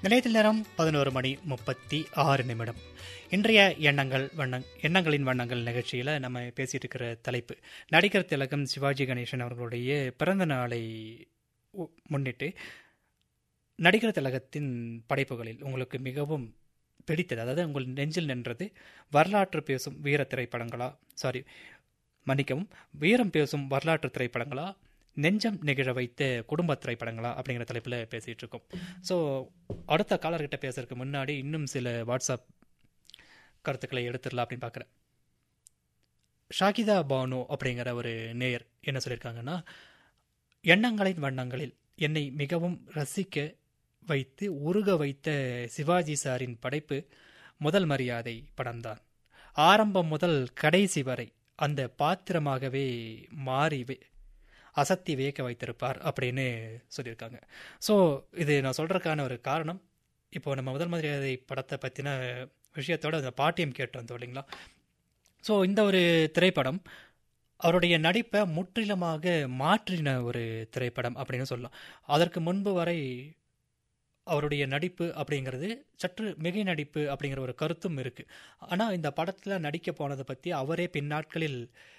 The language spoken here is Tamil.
நிலையத்தில் நேரம் பதினோரு மணி முப்பத்தி ஆறு நிமிடம் இன்றைய எண்ணங்கள் வண்ணங் எண்ணங்களின் வண்ணங்கள் நிகழ்ச்சியில் நம்ம பேசிட்டு இருக்கிற தலைப்பு நடிகர் திலகம் சிவாஜி கணேசன் அவர்களுடைய பிறந்த நாளை உ- முன்னிட்டு நடிகர் திலகத்தின் படைப்புகளில் உங்களுக்கு மிகவும் பிடித்தது அதாவது உங்கள் நெஞ்சில் நின்றது வரலாற்று பேசும் வீர திரைப்படங்களா சாரி மன்னிக்கவும் வீரம் பேசும் வரலாற்று திரைப்படங்களா நெஞ்சம் நெகிழ வைத்த குடும்ப திரைப்படங்களா அப்படிங்கிற தலைப்பில் பேசிகிட்டு இருக்கோம் ஸோ அடுத்த காலர்கிட்ட பேசுறதுக்கு முன்னாடி இன்னும் சில வாட்ஸ்அப் கருத்துக்களை எடுத்துடலாம் அப்படின்னு பார்க்குறேன் ஷாகிதா பானு அப்படிங்கிற ஒரு நேயர் என்ன சொல்லியிருக்காங்கன்னா எண்ணங்களின் வண்ணங்களில் என்னை மிகவும் ரசிக்க வைத்து உருக வைத்த சிவாஜி சாரின் படைப்பு முதல் மரியாதை படம்தான் ஆரம்பம் முதல் கடைசி வரை அந்த பாத்திரமாகவே மாறி வே- அசத்தி வியக்க வைத்திருப்பார் அப்படின்னு சொல்லியிருக்காங்க ஸோ இது நான் சொல்கிறதுக்கான ஒரு காரணம் இப்போ நம்ம முதல் மரியாதை படத்தை பற்றின விஷயத்தோட அந்த பாட்டியம் கேட்டு வந்தோம் இல்லைங்களா ஸோ இந்த ஒரு திரைப்படம் அவருடைய நடிப்பை முற்றிலுமாக மாற்றின ஒரு திரைப்படம் அப்படின்னு சொல்லலாம் அதற்கு முன்பு வரை அவருடைய நடிப்பு அப்படிங்கிறது சற்று மிகை நடிப்பு அப்படிங்கிற ஒரு கருத்தும் இருக்கு ஆனால் இந்த படத்தில் நடிக்க போனதை பற்றி அவரே பின்னாட்களில்